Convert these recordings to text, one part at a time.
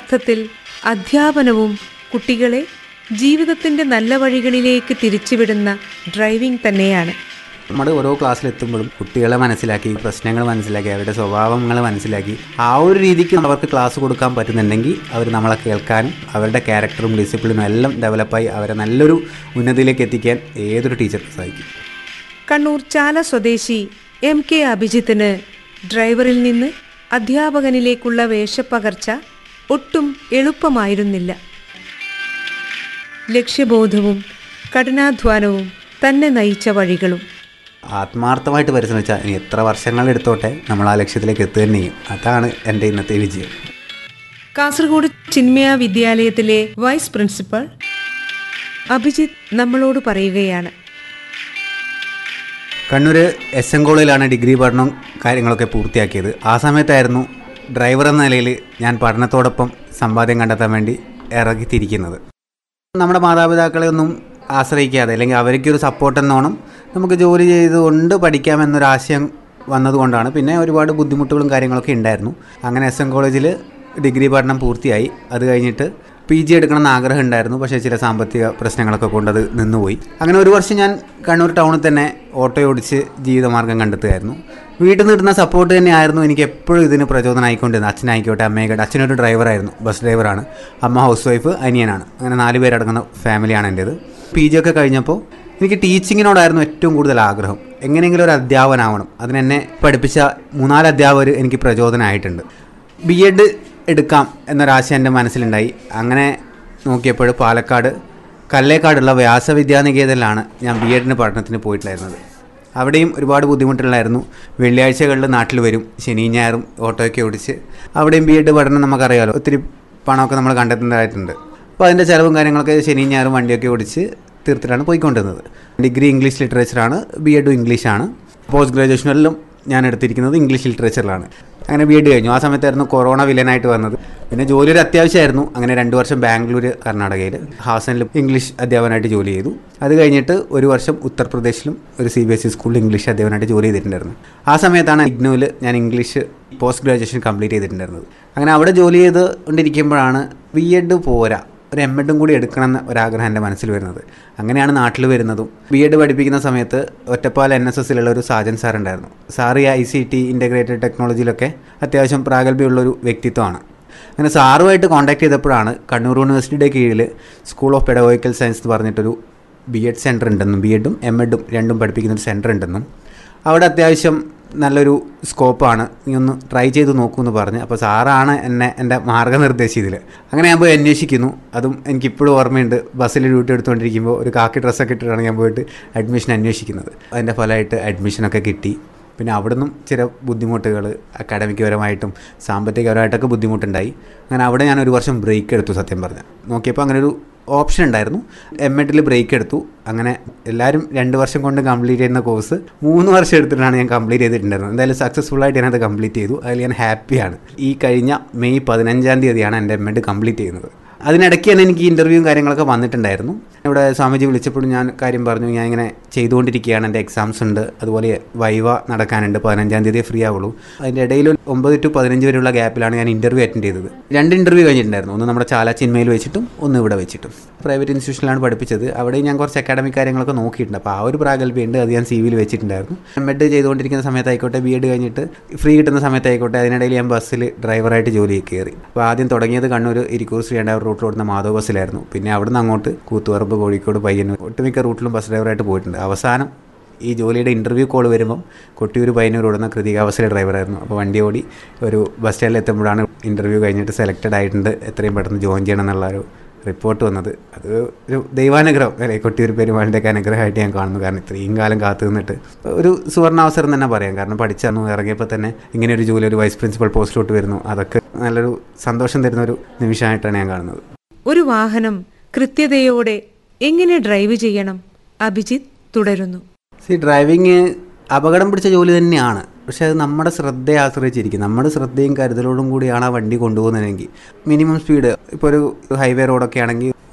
അർത്ഥത്തിൽ അധ്യാപനവും കുട്ടികളെ ജീവിതത്തിന്റെ നല്ല വഴികളിലേക്ക് തിരിച്ചുവിടുന്ന ഡ്രൈവിംഗ് തന്നെയാണ് നമ്മുടെ ഓരോ ക്ലാസ്സിലെത്തുമ്പോഴും കുട്ടികളെ മനസ്സിലാക്കി പ്രശ്നങ്ങൾ മനസ്സിലാക്കി അവരുടെ സ്വഭാവങ്ങൾ മനസ്സിലാക്കി ആ ഒരു രീതിക്ക് അവർക്ക് ക്ലാസ് കൊടുക്കാൻ പറ്റുന്നുണ്ടെങ്കിൽ അവർ നമ്മളെ കേൾക്കാനും അവരുടെ ക്യാരക്ടറും ഡിസിപ്ലിനും എല്ലാം ഡെവലപ്പായി അവരെ നല്ലൊരു ഉന്നതിയിലേക്ക് എത്തിക്കാൻ ഏതൊരു ടീച്ചർക്ക് സാധിക്കും കണ്ണൂർ ചാല സ്വദേശി എം കെ അഭിജിത്തിന് ഡ്രൈവറിൽ നിന്ന് അധ്യാപകനിലേക്കുള്ള വേഷപ്പകർച്ച ഒട്ടും എളുപ്പമായിരുന്നില്ല ലക്ഷ്യബോധവും കഠിനാധ്വാനവും തന്നെ നയിച്ച വഴികളും ആത്മാർത്ഥമായിട്ട് പരിശ്രമിച്ചാൽ ഇനി എത്ര വർഷങ്ങൾ എടുത്തോട്ടെ നമ്മൾ ആ ലക്ഷ്യത്തിലേക്ക് എത്തുക തന്നെ ചെയ്യും അതാണ് എൻ്റെ ഇന്നത്തെ വിജയം കാസർഗോഡ് ചിന്മയ വിദ്യാലയത്തിലെ വൈസ് പ്രിൻസിപ്പൽ അഭിജിത്ത് നമ്മളോട് പറയുകയാണ് കണ്ണൂർ എസ് എൻ കോളേജിലാണ് ഡിഗ്രി പഠനം കാര്യങ്ങളൊക്കെ പൂർത്തിയാക്കിയത് ആ സമയത്തായിരുന്നു ഡ്രൈവർ എന്ന നിലയിൽ ഞാൻ പഠനത്തോടൊപ്പം സമ്പാദ്യം കണ്ടെത്താൻ വേണ്ടി ഇറങ്ങിത്തിരിക്കുന്നത് നമ്മുടെ മാതാപിതാക്കളെ ഒന്നും ആശ്രയിക്കാതെ അല്ലെങ്കിൽ അവർക്കൊരു സപ്പോർട്ട് എന്നോണം നമുക്ക് ജോലി ചെയ്തുകൊണ്ട് പഠിക്കാമെന്നൊരാശയം വന്നതുകൊണ്ടാണ് പിന്നെ ഒരുപാട് ബുദ്ധിമുട്ടുകളും കാര്യങ്ങളൊക്കെ ഉണ്ടായിരുന്നു അങ്ങനെ എസ് എൻ കോളേജിൽ ഡിഗ്രി പഠനം പൂർത്തിയായി അത് കഴിഞ്ഞിട്ട് പി ജി എടുക്കണം എന്ന് ആഗ്രഹം ഉണ്ടായിരുന്നു പക്ഷേ ചില സാമ്പത്തിക പ്രശ്നങ്ങളൊക്കെ കൊണ്ട് അത് നിന്നുപോയി അങ്ങനെ ഒരു വർഷം ഞാൻ കണ്ണൂർ ടൗണിൽ തന്നെ ഓട്ടോ ഓടിച്ച് ജീവിതമാർഗം കണ്ടെത്തുകയായിരുന്നു വീട്ടിൽ നിന്ന് കിട്ടുന്ന സപ്പോർട്ട് തന്നെയായിരുന്നു എനിക്ക് എപ്പോഴും ഇതിന് പ്രചോദനമായിക്കൊണ്ടിരുന്നത് അച്ഛനായിക്കോട്ടെ അമ്മയായിക്കോട്ടെ അച്ഛനൊരു ഡ്രൈവറായിരുന്നു ബസ് ഡ്രൈവറാണ് അമ്മ ഹൗസ് വൈഫ് അനിയനാണ് അങ്ങനെ നാല് പേരടങ്ങുന്ന ഫാമിലിയാണ് എൻ്റേത് പി ജി ഒക്കെ കഴിഞ്ഞപ്പോൾ എനിക്ക് ടീച്ചിങ്ങിനോടായിരുന്നു ഏറ്റവും കൂടുതൽ ആഗ്രഹം എങ്ങനെയെങ്കിലും ഒരു അധ്യാപനാവണം അതിനെന്നെ പഠിപ്പിച്ച മൂന്നാല് അധ്യാപകർ എനിക്ക് പ്രചോദനമായിട്ടുണ്ട് ബി എഡ് എടുക്കാം എന്നൊരാശയം എൻ്റെ മനസ്സിലുണ്ടായി അങ്ങനെ നോക്കിയപ്പോൾ പാലക്കാട് കല്ലേക്കാടുള്ള വ്യാസവിദ്യാനികേതനിലാണ് ഞാൻ ബി എഡിന് പഠനത്തിന് പോയിട്ടുണ്ടായിരുന്നത് അവിടെയും ഒരുപാട് ബുദ്ധിമുട്ടുകളായിരുന്നു വെള്ളിയാഴ്ചകളിൽ നാട്ടിൽ വരും ശനിയും ഞായറും ഓട്ടോയൊക്കെ ഓടിച്ച് അവിടെയും ബി എഡ് പഠനം നമുക്കറിയാമല്ലോ ഒത്തിരി പണമൊക്കെ നമ്മൾ കണ്ടെത്തേണ്ടതായിട്ടുണ്ട് അപ്പോൾ അതിൻ്റെ ചിലവും കാര്യങ്ങളൊക്കെ ശനിയും ഞായറും വണ്ടിയൊക്കെ ഓടിച്ച് തീർത്തിട്ടാണ് പോയിക്കൊണ്ടിരുന്നത് ഡിഗ്രി ഇംഗ്ലീഷ് ലിറ്ററേച്ചറാണ് ബി എഡും ഇംഗ്ലീഷാണ് പോസ്റ്റ് ഗ്രാജുവേഷനിലും ഞാൻ എടുത്തിരിക്കുന്നത് ഇംഗ്ലീഷ് ലിറ്ററേച്ചറിലാണ് അങ്ങനെ ബി എഡ് കഴിഞ്ഞു ആ സമയത്തായിരുന്നു കൊറോണ വില്ലനായിട്ട് വന്നത് പിന്നെ ജോലി ഒരു അത്യാവശ്യമായിരുന്നു അങ്ങനെ രണ്ട് വർഷം ബാംഗ്ലൂർ കർണാടകയിൽ ഹാസനിൽ ഇംഗ്ലീഷ് അധ്യാപകനായിട്ട് ജോലി ചെയ്തു അത് കഴിഞ്ഞിട്ട് ഒരു വർഷം ഉത്തർപ്രദേശിലും ഒരു സി ബി എസ് ഇ സ്കൂളിൽ ഇംഗ്ലീഷ് അധ്യാപകനായിട്ട് ജോലി ചെയ്തിട്ടുണ്ടായിരുന്നു ആ സമയത്താണ് ഇഗ്നുവിൽ ഞാൻ ഇംഗ്ലീഷ് പോസ്റ്റ് ഗ്രാജുവേഷൻ കംപ്ലീറ്റ് ചെയ്തിട്ടുണ്ടായിരുന്നത് അങ്ങനെ അവിടെ ജോലി ചെയ്ത് കൊണ്ടിരിക്കുമ്പോഴാണ് ബി എഡ് പോരാ ഒരു എം എഡും കൂടി എടുക്കണമെന്ന് ഒരാഗ്രഹം എൻ്റെ മനസ്സിൽ വരുന്നത് അങ്ങനെയാണ് നാട്ടിൽ വരുന്നതും ബി എഡ് പഠിപ്പിക്കുന്ന സമയത്ത് ഒറ്റപ്പാൽ എൻ എസ് എസിലുള്ള ഒരു സാജൻ സാർ ഉണ്ടായിരുന്നു സാർ ഈ ഐ സി ടി ഇൻ്റഗ്രേറ്റഡ് ടെക്നോളജിയിലൊക്കെ അത്യാവശ്യം പ്രാഗൽഭ്യമുള്ളൊരു വ്യക്തിത്വമാണ് അങ്ങനെ സാറുമായിട്ട് കോൺടാക്ട് ചെയ്തപ്പോഴാണ് കണ്ണൂർ യൂണിവേഴ്സിറ്റിയുടെ കീഴിൽ സ്കൂൾ ഓഫ് പെഡഗോയിക്കൽ സയൻസ് എന്ന് പറഞ്ഞിട്ടൊരു ബി എഡ് സെൻറ്റർ ഉണ്ടെന്നും ബി എഡും എം എഡും രണ്ടും പഠിപ്പിക്കുന്ന ഒരു സെൻറ്റർ ഉണ്ടെന്നും അവിടെ അത്യാവശ്യം നല്ലൊരു സ്കോപ്പാണ് നീ ഒന്ന് ട്രൈ ചെയ്ത് നോക്കൂ എന്ന് പറഞ്ഞ് അപ്പോൾ സാറാണ് എന്നെ എൻ്റെ മാർഗ്ഗനിർദ്ദേശം ഇതിൽ അങ്ങനെ ഞാൻ പോയി അന്വേഷിക്കുന്നു അതും എനിക്കിപ്പോഴും ഓർമ്മയുണ്ട് ബസ്സിൽ ഡ്യൂട്ടി എടുത്തുകൊണ്ടിരിക്കുമ്പോൾ ഒരു കാക്കി ഡ്രസ്സൊക്കെ ഇട്ടിട്ടാണ് ഞാൻ പോയിട്ട് അഡ്മിഷൻ അന്വേഷിക്കുന്നത് അതിൻ്റെ ഫലമായിട്ട് അഡ്മിഷനൊക്കെ കിട്ടി പിന്നെ അവിടുന്നും ചില ബുദ്ധിമുട്ടുകൾ അക്കാഡമിക് പരമായിട്ടും സാമ്പത്തികപരമായിട്ടൊക്കെ ബുദ്ധിമുട്ടുണ്ടായി അങ്ങനെ അവിടെ ഞാൻ ഒരു വർഷം ബ്രേക്ക് എടുത്തു സത്യം പറഞ്ഞാൽ നോക്കിയപ്പോൾ അങ്ങനെ ഒരു ഓപ്ഷൻ ഉണ്ടായിരുന്നു എം എഡിൽ ബ്രേക്ക് എടുത്തു അങ്ങനെ എല്ലാവരും രണ്ട് വർഷം കൊണ്ട് കംപ്ലീറ്റ് ചെയ്യുന്ന കോഴ്സ് മൂന്ന് വർഷം എടുത്തിട്ടാണ് ഞാൻ കംപ്ലീറ്റ് ചെയ്തിട്ടുണ്ടായിരുന്നത് എന്തായാലും സക്സസ്ഫുൾ ആയിട്ട് ഞാനത് കംപ്ലീറ്റ് ചെയ്തു അതിൽ ഞാൻ ഹാപ്പിയാണ് ഈ കഴിഞ്ഞ മെയ് പതിനഞ്ചാം തീയതിയാണ് എൻ്റെ എം എഡ് കംപ്ലീറ്റ് ചെയ്യുന്നത് അതിനിടയ്ക്ക് തന്നെ എനിക്ക് ഇൻ്റർവ്യൂവും കാര്യങ്ങളൊക്കെ വന്നിട്ടുണ്ടായിരുന്നു ഇവിടെ സ്വാമിജി വിളിച്ചപ്പോഴും ഞാൻ കാര്യം പറഞ്ഞു ഞാൻ ഇങ്ങനെ ചെയ്തുകൊണ്ടിരിക്കുകയാണ് എൻ്റെ എക്സാംസ് ഉണ്ട് അതുപോലെ വൈവ നടക്കാനുണ്ട് പതിനഞ്ചാം തീയതി ഫ്രീ ആവുള്ളൂ അതിൻ്റെ ഇടയിൽ ഒമ്പത് ടു പതിനഞ്ച് വരെയുള്ള ഗ്യാപ്പിലാണ് ഞാൻ ഇൻ്റർവ്യൂ അറ്റൻഡ് ചെയ്തത് രണ്ട് ഇൻ്റർവ്യൂ കഴിഞ്ഞിട്ടുണ്ടായിരുന്നു ഒന്ന് നമ്മുടെ ചാല ചിന്മയിൽ വെച്ചിട്ടും ഒന്ന് ഇവിടെ വെച്ചിട്ടും പ്രൈവറ്റ് ഇൻസ്റ്റിറ്റ്യൂഷനിലാണ് പഠിപ്പിച്ചത് അവിടെ ഞാൻ കുറച്ച് അക്കാഡമിക് കാര്യങ്ങളൊക്കെ നോക്കിയിട്ടുണ്ട് അപ്പോൾ ആ ഒരു പ്രാഗൽഭ്യമുണ്ട് അത് ഞാൻ സി വിയിൽ വെച്ചിട്ടുണ്ടായിരുന്നു എം എഡ് ചെയ്തുകൊണ്ടിരിക്കുന്ന സമയത്തായിക്കോട്ടെ ബി എഡ് കഴിഞ്ഞിട്ട് ഫ്രീ കിട്ടുന്ന സമയത്തായിക്കോട്ടെ അതിനിടയിൽ ഞാൻ ബസ്സിൽ ഡ്രൈവറായിട്ട് ജോലി കയറി അപ്പോൾ ആദ്യം തുടങ്ങിയത് കണ്ണൂർ ഇരിക്കൂർ ശ്രീകണ്ഠാപുരം റൂട്ടിൽ ഓടുന്ന മാധവ് ബസ്സിലായിരുന്നു പിന്നെ അവിടുന്ന് അങ്ങോട്ട് കൂത്തുപറമ്പ് കോഴിക്കോട് പയ്യന്നൂർ ഒട്ടുമിക്ക റൂട്ടിലും ബസ് ഡ്രൈവറായിട്ട് പോയിട്ടുണ്ട് അവസാനം ഈ ജോലിയുടെ ഇൻ്റർവ്യൂ കോൾ വരുമ്പം കൊട്ടിയൂർ പയ്യന്നൂർ ഓടുന്ന കൃതിക ബസ്സിലെ ഡ്രൈവറായിരുന്നു അപ്പോൾ വണ്ടി ഓടി ഒരു ബസ് സ്റ്റാൻഡിൽ എത്തുമ്പോഴാണ് ഇൻ്റർവ്യൂ കഴിഞ്ഞിട്ട് സെലക്റ്റഡ് ആയിട്ടുണ്ട് എത്രയും പെട്ടെന്ന് ജോയിൻ ചെയ്യണം എന്നുള്ള ഒരു റിപ്പോർട്ട് വന്നത് അത് ഒരു ദൈവാനുഗ്രഹം അല്ലെ കൊട്ടിയൂർ പെരുമാളിൻ്റെ ഒക്കെ അനുഗ്രഹമായിട്ട് ഞാൻ കാണുന്നു കാരണം ഇത്രയും കാലം കാത്തു നിന്നിട്ട് ഒരു സുവർണാവസരം തന്നെ പറയാം കാരണം പഠിച്ചന്നു ഇറങ്ങിയപ്പോൾ തന്നെ ഇങ്ങനെ ഒരു ജോലി ഒരു വൈസ് പ്രിൻസിപ്പൽ പോസ്റ്റിലോട്ട് വരുന്നു അതൊക്കെ നല്ലൊരു സന്തോഷം തരുന്ന ഒരു നിമിഷമായിട്ടാണ് ഞാൻ കാണുന്നത് ഒരു വാഹനം കൃത്യതയോടെ എങ്ങനെ ഡ്രൈവ് ചെയ്യണം അഭിജിത്ത് തുടരുന്നു സി ഡ്രൈവിങ് അപകടം പിടിച്ച ജോലി തന്നെയാണ് പക്ഷേ അത് നമ്മുടെ ശ്രദ്ധയെ ആശ്രയിച്ചിരിക്കും നമ്മുടെ ശ്രദ്ധയും കരുതലോടും കൂടിയാണ് ആ വണ്ടി കൊണ്ടുപോകുന്നതെങ്കിൽ മിനിമം സ്പീഡ് ഇപ്പോൾ ഒരു ഹൈവേ റോഡൊക്കെ ആണെങ്കിൽ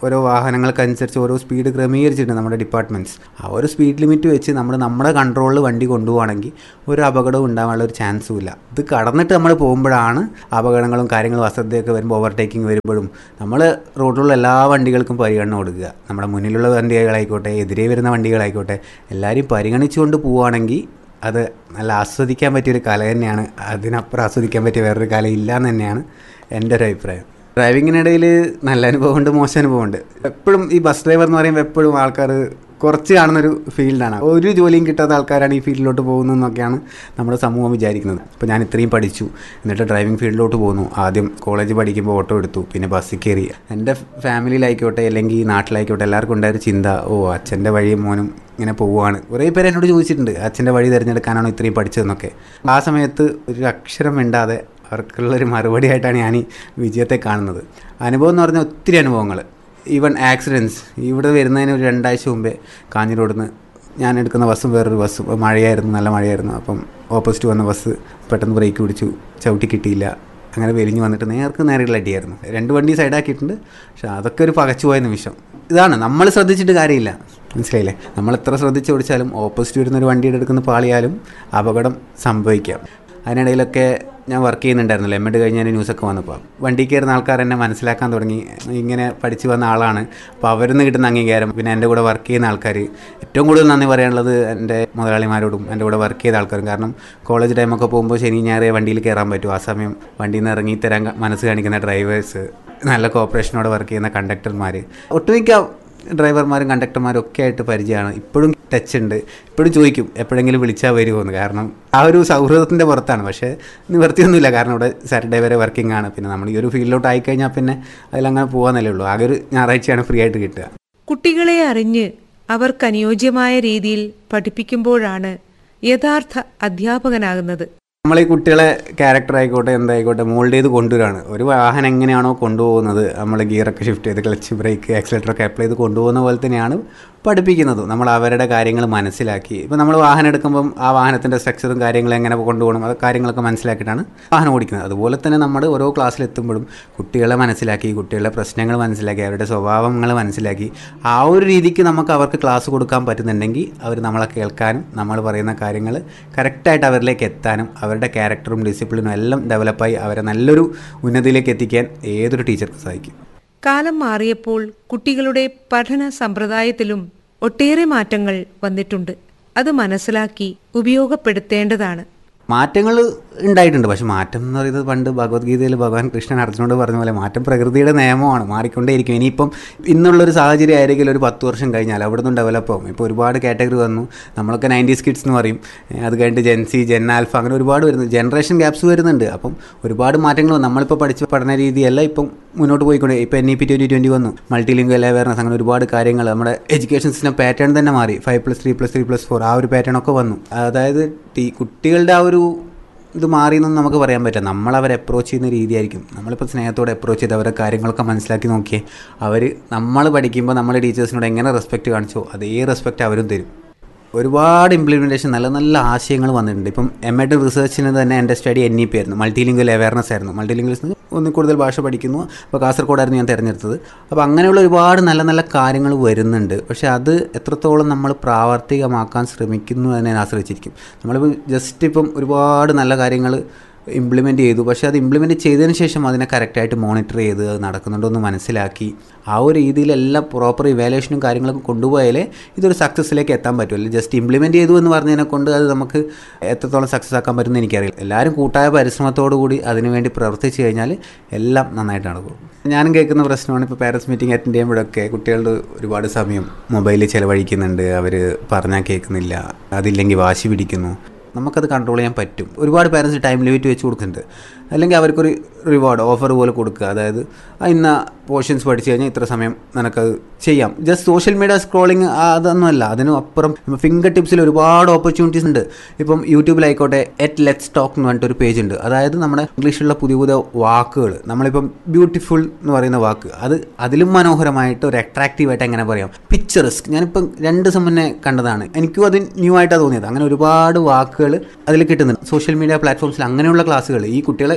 ഓരോ വാഹനങ്ങൾക്കനുസരിച്ച് ഓരോ സ്പീഡ് ക്രമീകരിച്ചിട്ടുണ്ട് നമ്മുടെ ഡിപ്പാർട്ട്മെൻറ്റ്സ് ആ ഒരു സ്പീഡ് ലിമിറ്റ് വെച്ച് നമ്മൾ നമ്മുടെ കൺട്രോളിൽ വണ്ടി കൊണ്ടുപോകണമെങ്കിൽ ഒരു അപകടവും ഉണ്ടാകാനുള്ള ഒരു ചാൻസും ഇല്ല ഇത് കടന്നിട്ട് നമ്മൾ പോകുമ്പോഴാണ് അപകടങ്ങളും കാര്യങ്ങളും അശ്രദ്ധയൊക്കെ വരുമ്പോൾ ഓവർടേക്കിംഗ് വരുമ്പോഴും നമ്മൾ റോഡിലുള്ള എല്ലാ വണ്ടികൾക്കും പരിഗണന കൊടുക്കുക നമ്മുടെ മുന്നിലുള്ള വണ്ടികളായിക്കോട്ടെ എതിരെ വരുന്ന വണ്ടികളായിക്കോട്ടെ എല്ലാവരെയും പരിഗണിച്ചുകൊണ്ട് പോവുകയാണെങ്കിൽ അത് നല്ല ആസ്വദിക്കാൻ പറ്റിയൊരു കല തന്നെയാണ് അതിനപ്പുറം ആസ്വദിക്കാൻ പറ്റിയ വേറൊരു കല ഇല്ല എന്ന് തന്നെയാണ് എൻ്റെ ഒരു അഭിപ്രായം ഡ്രൈവിങ്ങിനിടയിൽ നല്ല അനുഭവമുണ്ട് മോശം അനുഭവമുണ്ട് എപ്പോഴും ഈ ബസ് ഡ്രൈവർ എന്ന് പറയുമ്പോൾ എപ്പോഴും ആൾക്കാർ കുറച്ച് കാണുന്നൊരു ഫീൽഡാണ് ഒരു ജോലിയും കിട്ടാത്ത ആൾക്കാരാണ് ഈ ഫീൽഡിലോട്ട് പോകുന്നതെന്നൊക്കെയാണ് നമ്മുടെ സമൂഹം വിചാരിക്കുന്നത് അപ്പോൾ ഞാൻ ഇത്രയും പഠിച്ചു എന്നിട്ട് ഡ്രൈവിംഗ് ഫീൽഡിലോട്ട് പോകുന്നു ആദ്യം കോളേജ് പഠിക്കുമ്പോൾ ഓട്ടോ എടുത്തു പിന്നെ ബസ്സിൽ കയറി എൻ്റെ ഫാമിലിയിലായിക്കോട്ടെ അല്ലെങ്കിൽ നാട്ടിലായിക്കോട്ടെ എല്ലാവർക്കും ഉണ്ടായൊരു ചിന്ത ഓ അച്ഛൻ്റെ വഴിയും മോനും ഇങ്ങനെ പോവുകയാണ് കുറേ പേര് എന്നോട് ചോദിച്ചിട്ടുണ്ട് അച്ഛൻ്റെ വഴി തിരഞ്ഞെടുക്കാനാണോ ഇത്രയും പഠിച്ചതെന്നൊക്കെ ആ സമയത്ത് ഒരു അക്ഷരം മിണ്ടാതെ അവർക്കുള്ളൊരു മറുപടിയായിട്ടാണ് ഞാൻ ഈ വിജയത്തെ കാണുന്നത് അനുഭവം എന്ന് പറഞ്ഞാൽ ഒത്തിരി അനുഭവങ്ങൾ ഈവൻ ആക്സിഡൻസ് ഇവിടെ വരുന്നതിന് ഒരു രണ്ടാഴ്ച മുമ്പേ കാഞ്ഞിരോടുന്ന് ഞാൻ എടുക്കുന്ന ബസ്സും വേറൊരു ബസ്സും മഴയായിരുന്നു നല്ല മഴയായിരുന്നു അപ്പം ഓപ്പോസിറ്റ് വന്ന ബസ് പെട്ടെന്ന് ബ്രേക്ക് പിടിച്ചു ചവിട്ടി കിട്ടിയില്ല അങ്ങനെ വെലിഞ്ഞ് വന്നിട്ട് നേർക്ക് നേരെയുള്ള അടിയായിരുന്നു രണ്ട് വണ്ടി സൈഡാക്കിയിട്ടുണ്ട് പക്ഷെ അതൊക്കെ ഒരു പകച്ചുപോയ നിമിഷം ഇതാണ് നമ്മൾ ശ്രദ്ധിച്ചിട്ട് കാര്യമില്ല മനസ്സിലായില്ലേ നമ്മൾ എത്ര ശ്രദ്ധിച്ച് ഓടിച്ചാലും ഓപ്പോസിറ്റ് വരുന്ന ഒരു വണ്ടിയുടെ എടുക്കുന്ന പാളിയാലും അപകടം സംഭവിക്കാം അതിനിടയിലൊക്കെ ഞാൻ വർക്ക് ചെയ്യുന്നുണ്ടായിരുന്നല്ലോ എം എഡ് കഴിഞ്ഞ ന്യൂസൊക്കെ വന്നപ്പോൾ വണ്ടി കയറുന്ന ആൾക്കാർ എന്നെ മനസ്സിലാക്കാൻ തുടങ്ങി ഇങ്ങനെ പഠിച്ചു വന്ന ആളാണ് അപ്പോൾ അവരിൽ നിന്ന് കിട്ടുന്ന അംഗീകാരം പിന്നെ എൻ്റെ കൂടെ വർക്ക് ചെയ്യുന്ന ആൾക്കാർ ഏറ്റവും കൂടുതൽ നന്ദി പറയാനുള്ളത് എൻ്റെ മുതലാളിമാരോടും എൻ്റെ കൂടെ വർക്ക് ചെയ്ത ആൾക്കാരും കാരണം കോളേജ് ടൈമൊക്കെ പോകുമ്പോൾ ശനി ഞായർ വണ്ടിയിൽ കയറാൻ പറ്റും ആ സമയം വണ്ടിയിൽ നിന്ന് ഇറങ്ങി തരാൻ മനസ്സ് കാണിക്കുന്ന ഡ്രൈവേഴ്സ് നല്ല കോപ്പറേഷനോടെ വർക്ക് ചെയ്യുന്ന കണ്ടക്ടർമാർ ഒട്ടുമിക്ക ഡ്രൈവർമാരും കണ്ടക്ടർമാരും ഒക്കെ ആയിട്ട് പരിചയമാണ് ഇപ്പോഴും ടച്ച് ഉണ്ട് ഇപ്പോഴും ചോദിക്കും എപ്പോഴെങ്കിലും വിളിച്ചാൽ വരുമോ എന്ന് കാരണം ആ ഒരു സൗഹൃദത്തിൻ്റെ പുറത്താണ് പക്ഷേ നിവർത്തിയൊന്നുമില്ല കാരണം ഇവിടെ സാറ്റർഡേ വരെ വർക്കിംഗ് ആണ് പിന്നെ നമ്മൾ ഈ ഒരു ഫീൽഡിലോട്ട് ആയിക്കഴിഞ്ഞാൽ പിന്നെ അതിലങ്ങനെ പോകാന്നല്ലേ ഉള്ളൂ ആകെ ഒരു ഞായറാഴ്ചയാണ് ഫ്രീ ആയിട്ട് കിട്ടുക കുട്ടികളെ അറിഞ്ഞ് അവർക്ക് അനുയോജ്യമായ രീതിയിൽ പഠിപ്പിക്കുമ്പോഴാണ് യഥാർത്ഥ അധ്യാപകനാകുന്നത് നമ്മൾ ഈ കുട്ടികളെ ക്യാരക്ടർ ആയിക്കോട്ടെ എന്തായിക്കോട്ടെ മോൾഡ് ചെയ്ത് കൊണ്ടുവരാണ് ഒരു വാഹനം എങ്ങനെയാണോ കൊണ്ടുപോകുന്നത് നമ്മൾ ഗിയറൊക്കെ ഷിഫ്റ്റ് ചെയ്ത് ക്ലച്ച് ബ്രേക്ക് ആക്സിലേറ്ററൊക്കെ അപ്ലൈ ചെയ്ത് കൊണ്ടുപോകുന്ന പോലെ തന്നെയാണ് പഠിപ്പിക്കുന്നത് നമ്മൾ അവരുടെ കാര്യങ്ങൾ മനസ്സിലാക്കി ഇപ്പോൾ നമ്മൾ വാഹനം എടുക്കുമ്പം ആ വാഹനത്തിൻ്റെ സ്ട്രക്ചറും കാര്യങ്ങളും എങ്ങനെ കൊണ്ടുപോകണം അത് കാര്യങ്ങളൊക്കെ മനസ്സിലാക്കിയിട്ടാണ് വാഹനം ഓടിക്കുന്നത് അതുപോലെ തന്നെ നമ്മൾ ഓരോ ക്ലാസ്സിലെത്തുമ്പോഴും കുട്ടികളെ മനസ്സിലാക്കി കുട്ടികളുടെ പ്രശ്നങ്ങൾ മനസ്സിലാക്കി അവരുടെ സ്വഭാവങ്ങൾ മനസ്സിലാക്കി ആ ഒരു രീതിക്ക് നമുക്ക് അവർക്ക് ക്ലാസ് കൊടുക്കാൻ പറ്റുന്നുണ്ടെങ്കിൽ അവർ നമ്മളെ കേൾക്കാനും നമ്മൾ പറയുന്ന കാര്യങ്ങൾ കറക്റ്റായിട്ട് അവരിലേക്ക് എത്താനും അവരുടെ ക്യാരക്ടറും ഡിസിപ്ലിനും എല്ലാം ഡെവലപ്പായി അവരെ നല്ലൊരു ഉന്നതിയിലേക്ക് എത്തിക്കാൻ ഏതൊരു ടീച്ചർക്ക് സാധിക്കും കാലം മാറിയപ്പോൾ കുട്ടികളുടെ പഠന സമ്പ്രദായത്തിലും ഒട്ടേറെ മാറ്റങ്ങൾ വന്നിട്ടുണ്ട് അത് മനസ്സിലാക്കി ഉപയോഗപ്പെടുത്തേണ്ടതാണ് മാറ്റങ്ങൾ ഉണ്ടായിട്ടുണ്ട് പക്ഷെ മാറ്റം എന്ന് പറയുന്നത് പണ്ട് ഭഗവത്ഗീതയിൽ ഭഗവാൻ കൃഷ്ണൻ അർജുനോട് പറഞ്ഞ പോലെ മാറ്റം പ്രകൃതിയുടെ നിയമമാണ് മാറിക്കൊണ്ടേയിരിക്കും ഇനിയിപ്പം ഇന്നുള്ളൊരു സാഹചര്യം ആയിരിക്കും ഒരു പത്ത് വർഷം കഴിഞ്ഞാൽ അവിടെ നിന്ന് ഡെവലപ്പ് ആവും ഇപ്പോൾ ഒരുപാട് കാറ്റഗറി വന്നു നമ്മളൊക്കെ നയൻറ്റീസ് കിഡ്സ് എന്ന് പറയും ഏഹ് അത് കഴിഞ്ഞിട്ട് ജെൻസി ജെൻ ആൽഫ അങ്ങനെ ഒരുപാട് വരുന്നു ജനറേഷൻ ഗ്യാപ്സ് വരുന്നുണ്ട് അപ്പം ഒരുപാട് മാറ്റങ്ങൾ വന്നു. നമ്മളിപ്പോൾ പഠിച്ച പഠന രീതിയല്ല ഇപ്പം മുന്നോട്ട് പോയിക്കൊണ്ട് ഇപ്പോൾ N E P twenty twenty വന്നു മൾട്ടി ലിംഗ്വൽ അവയർനെസ് അങ്ങനെ ഒരുപാട് കാര്യങ്ങൾ നമ്മുടെ എഡ്യൂക്കേഷൻ സിസ്റ്റം പാറ്റേൺ തന്നെ മാറി five plus three plus three plus four ആ ഒരു പാറ്റേൺ ഒക്കെ വന്നു അതായത് ഈ കുട്ടികളുടെ ആ ഒരു ഇത് മാറിയെന്നൊന്നും നമുക്ക് പറയാൻ പറ്റില്ല നമ്മൾ അവരെ അപ്രോച്ച് ചെയ്യുന്ന രീതിയായിരിക്കും നമ്മളിപ്പോൾ സ്നേഹത്തോടെ അപ്രോച്ച് ചെയ്ത് അവരുടെ കാര്യങ്ങളൊക്കെ മനസ്സിലാക്കി നോക്കിയേ അവർ നമ്മൾ പഠിക്കുമ്പോൾ നമ്മൾ ടീച്ചേഴ്സിനോട് എങ്ങനെ റെസ്പെക്റ്റ് കാണിച്ചോ അതേ റെസ്പെക്റ്റ് അവരും തരും ഒരുപാട് ഇംപ്ലിമെൻറ്റേഷൻ നല്ല നല്ല ആശയങ്ങൾ വന്നിട്ടുണ്ട് ഇപ്പം എം എഡ് റിസർച്ചിന് തന്നെ എൻ്റെ സ്റ്റഡി എൻ ഇ പി ആയിരുന്നു മൾട്ടിലിംഗ്വൽ അവയർനെസ് ആയിരുന്നു മൾട്ടിലിംഗ്വൽസ് ഒന്നിൽ കൂടുതൽ ഭാഷ പഠിക്കുന്നു അപ്പോൾ കാസർഗോഡായിരുന്നു ഞാൻ തിരഞ്ഞെടുത്തത് അപ്പോൾ അങ്ങനെയുള്ള ഒരുപാട് നല്ല നല്ല കാര്യങ്ങൾ വരുന്നുണ്ട് പക്ഷേ അത് എത്രത്തോളം നമ്മൾ പ്രാവർത്തികമാക്കാൻ ശ്രമിക്കുന്നു എന്നതിനെ ആശ്രയിച്ചിരിക്കും നമ്മളിപ്പോൾ ജസ്റ്റ് ഇപ്പം ഒരുപാട് നല്ല കാര്യങ്ങൾ ഇംപ്ലിമെൻറ്റ് ചെയ്തു പക്ഷേ അത് ഇംപ്ലിമെൻറ്റ് ചെയ്തതിന് ശേഷം അതിനെ കറക്റ്റായിട്ട് മോണിറ്റർ ചെയ്ത് അത് നടക്കുന്നുണ്ടോ എന്ന് മനസ്സിലാക്കി ആ ഒരു രീതിയിലെല്ലാം പ്രോപ്പർ ഇവാലുവേഷനും കാര്യങ്ങളൊക്കെ കൊണ്ടുപോയാലേ ഇതൊരു സക്സസ്സിലേക്ക് എത്താൻ പറ്റുമല്ലോ ജസ്റ്റ് ഇംപ്ലിമെൻറ്റ് ചെയ്തു എന്ന് പറഞ്ഞതിനെ കൊണ്ട് അത് നമുക്ക് എത്രത്തോളം സക്സസ് ആക്കാൻ പറ്റുമെന്ന് എനിക്കറിയില്ല എല്ലാവരും കൂട്ടായ പരിശ്രമത്തോടു കൂടി അതിനുവേണ്ടി പ്രവർത്തിച്ചു കഴിഞ്ഞാൽ എല്ലാം നന്നായിട്ട് നടക്കും ഞാനും കേൾക്കുന്ന പ്രശ്നമാണ് ഇപ്പോൾ പാരൻസ് മീറ്റിംഗ് അറ്റൻഡ് ചെയ്യുമ്പോഴൊക്കെ കുട്ടികളുടെ ഒരുപാട് സമയം മൊബൈലിൽ ചിലവഴിക്കുന്നുണ്ട് അവർ പറഞ്ഞാൽ കേൾക്കുന്നില്ല അതില്ലെങ്കിൽ വാശി പിടിക്കുന്നു നമുക്കത് കൺട്രോൾ ചെയ്യാൻ പറ്റും ഒരുപാട് പാരൻസ് ടൈം ലിമിറ്റ് വെച്ച് കൊടുക്കുന്നുണ്ട് അല്ലെങ്കിൽ അവർക്കൊരു റിവാർഡ് ഓഫർ പോലെ കൊടുക്കുക അതായത് ആ ഇന്ന പോർഷൻസ് പഠിച്ചു കഴിഞ്ഞാൽ ഇത്ര സമയം നിനക്കത് ചെയ്യാം ജസ്റ്റ് സോഷ്യൽ മീഡിയ സ്ക്രോളിങ് അതൊന്നുമല്ല അതിനും അപ്പുറം ഫിംഗർ ടിപ്സിൽ ഒരുപാട് ഓപ്പർച്യൂണിറ്റീസ് ഉണ്ട് ഇപ്പം യൂട്യൂബിലായിക്കോട്ടെ എറ്റ് ലെറ്റ്സ് ടോക്ക് എന്ന് പറഞ്ഞിട്ടൊരു പേജ് ഉണ്ട് അതായത് നമ്മുടെ ഇംഗ്ലീഷിലുള്ള പുതിയ പുതിയ വാക്കുകൾ നമ്മളിപ്പം ബ്യൂട്ടിഫുൾ എന്ന് പറയുന്ന വാക്ക് അത് അതിലും മനോഹരമായിട്ട് ഒരു അട്രാക്റ്റീവായിട്ട് എങ്ങനെ പറയാം പിക്ചറസ് ഞാനിപ്പം രണ്ട് ദിവസം മുന്നേ കണ്ടതാണ് എനിക്കും അത് ന്യൂ ആയിട്ടാണ് തോന്നിയത് അങ്ങനെ ഒരുപാട് വാക്കുകൾ അതിൽ കിട്ടുന്നുണ്ട് സോഷ്യൽ മീഡിയ പ്ലാറ്റ്ഫോംസിൽ അങ്ങനെയുള്ള ക്ലാസ്സുകൾ ഈ കുട്ടികളെ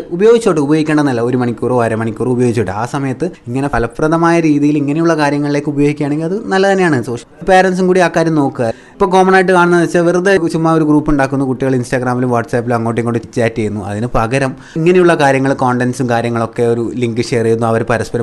ഉപയോഗിച്ചോട്ടെ ഉപയോഗിക്കേണ്ടെന്നല്ല ഒരു മണിക്കൂറോ അരമണിക്കൂറോ ഉപയോഗിച്ചോട്ടെ ആ സമയത്ത് ഇങ്ങനെ ഫലപ്രദമായ രീതിയിൽ ഇങ്ങനെയുള്ള കാര്യങ്ങളിലേക്ക് ഉപയോഗിക്കുകയാണെങ്കിൽ അത് നല്ല തന്നെയാണ് സോഷ്യൽ പാരൻസും കൂടി ആ കാര്യം നോക്കുക ഇപ്പോൾ കോമൺ ആയിട്ട് കാണുന്നത് വെച്ചാൽ വെറുതെ ചുമ്മാ ഒരു ഗ്രൂപ്പ് ഉണ്ടാക്കുന്നു കുട്ടികൾ ഇൻസ്റ്റാഗ്രാമിലും വാട്സാപ്പിലും അങ്ങോട്ടും ഇങ്ങോട്ടും ചാറ്റ് ചെയ്യുന്നു അതിന് പകരം ഇങ്ങനെയുള്ള കാര്യങ്ങൾ കോണ്ടൻസും കാര്യങ്ങളൊക്കെ ഒരു ലിങ്ക് ഷെയർ ചെയ്യുന്നു അവർ പരസ്പരം